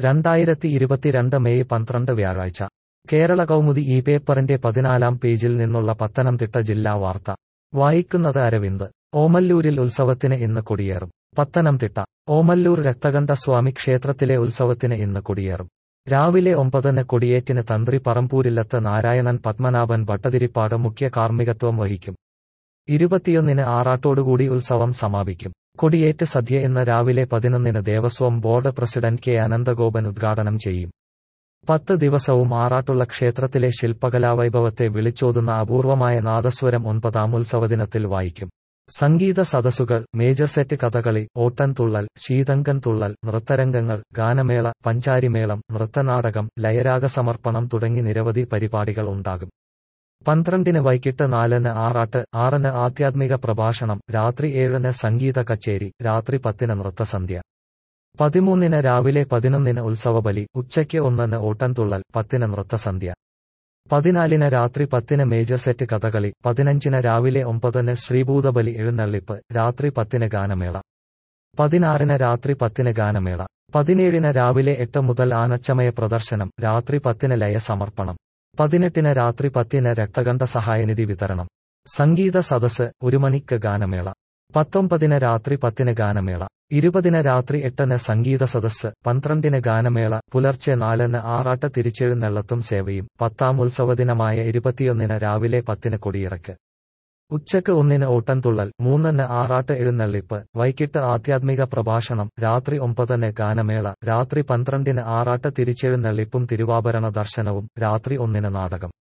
രണ്ടായിരത്തി ഇരുപത്തിരണ്ട് മെയ് പന്ത്രണ്ട് വ്യാഴാഴ്ച കേരള കൗമുദി ഈ പേപ്പറിന്റെ പതിനാലാം പേജിൽ നിന്നുള്ള പത്തനംതിട്ട ജില്ലാ വാർത്ത വായിക്കുന്നത് അരവിന്ദ് ഓമല്ലൂരിൽ ഉത്സവത്തിന് ഇന്ന് കൊടിയേറും പത്തനംതിട്ട ഓമല്ലൂർ രക്തകണ്ഠസ്വാമി ക്ഷേത്രത്തിലെ ഉത്സവത്തിന് ഇന്ന് കൊടിയേറും രാവിലെ ഒമ്പതിന് കൊടിയേറ്റിന് തന്ത്രി പറമ്പൂരില്ലത്ത് നാരായണൻ പത്മനാഭൻ ഭട്ടതിരിപ്പാട് മുഖ്യ കാർമ്മികത്വം വഹിക്കും ഇരുപത്തിയൊന്നിന് ആറാട്ടോടുകൂടി ഉത്സവം സമാപിക്കും കൊടിയേറ്റ് സദ്യ ഇന്ന് രാവിലെ പതിനൊന്നിന് Devaswom board president K Ananthagopan ഉദ്ഘാടനം ചെയ്യും പത്ത് ദിവസവും ആറാട്ടുള്ള ക്ഷേത്രത്തിലെ ശില്പകലാവൈഭവത്തെ വിളിച്ചോതുന്ന അപൂർവമായ നാദസ്വരം ഒൻപതാം ഉത്സവദിനത്തിൽ വായിക്കും സംഗീത സദസ്സുകൾ മേജർ സെറ്റ് കഥകളി ഓട്ടൻതുള്ളൽ ശീതങ്കൻ തുള്ളൽ നൃത്തരംഗങ്ങൾ ഗാനമേള പഞ്ചാരിമേളം നൃത്തനാടകം ലയരാഗ സമർപ്പണം തുടങ്ങി നിരവധി പരിപാടികൾ ഉണ്ടാകും പന്ത്രണ്ടിന് വൈകിട്ട് നാലിന് ആറാട്ട് ആറിന് ആധ്യാത്മിക പ്രഭാഷണം രാത്രി ഏഴിന് സംഗീത കച്ചേരി രാത്രി പത്തിന് നൃത്തസന്ധ്യ പതിമൂന്നിന് രാവിലെ പതിനൊന്നിന് ഉത്സവബലി ഉച്ചയ്ക്ക് ഒന്നിന് ഓട്ടൻതുള്ളൽ പത്തിന് നൃത്തസന്ധ്യ പതിനാലിന് രാത്രി പത്തിന് മേജർ സെറ്റ് കഥകളി പതിനഞ്ചിന് രാവിലെ ഒമ്പതിന് ശ്രീഭൂതബലി എഴുന്നള്ളിപ്പ് രാത്രി പത്തിന് ഗാനമേള പതിനാറിന് രാത്രി പത്തിന് ഗാനമേള പതിനേഴിന് രാവിലെ എട്ട് മുതൽ ആനച്ചമയ പ്രദർശനം രാത്രി പത്തിന് ലയ സമർപ്പണം പതിനെട്ടിന് രാത്രി പത്തിന് രക്തകണ്ഠ സഹായനിധി വിതരണം സംഗീത സദസ് ഒരു മണിക്ക് ഗാനമേള പത്തൊമ്പതിന് രാത്രി പത്തിന് ഗാനമേള ഇരുപതിന് രാത്രി എട്ടിന് സംഗീത സദസ് പന്ത്രണ്ടിന് ഗാനമേള പുലർച്ചെ നാലിന് ആറാട്ട് തിരിച്ചെഴുന്നള്ളത്തും സേവയും പത്താം ഉത്സവദിനമായ ഇരുപത്തിയൊന്നിന് രാവിലെ പത്തിന് കൊടിയിറക്ക് ഉച്ചക്ക് ഒന്നിന് ഓട്ടൻതുള്ളൽ മൂന്നിന് ആറാട്ട് എഴുന്നള്ളിപ്പ് വൈകിട്ട് ആധ്യാത്മിക പ്രഭാഷണം രാത്രി ഒമ്പതിന് ഗാനമേള രാത്രി പന്ത്രണ്ടിന് ആറാട്ട് തിരിച്ചെഴുന്നള്ളിപ്പും തിരുവാഭരണ ദർശനവും രാത്രി ഒന്നിന് നാടകം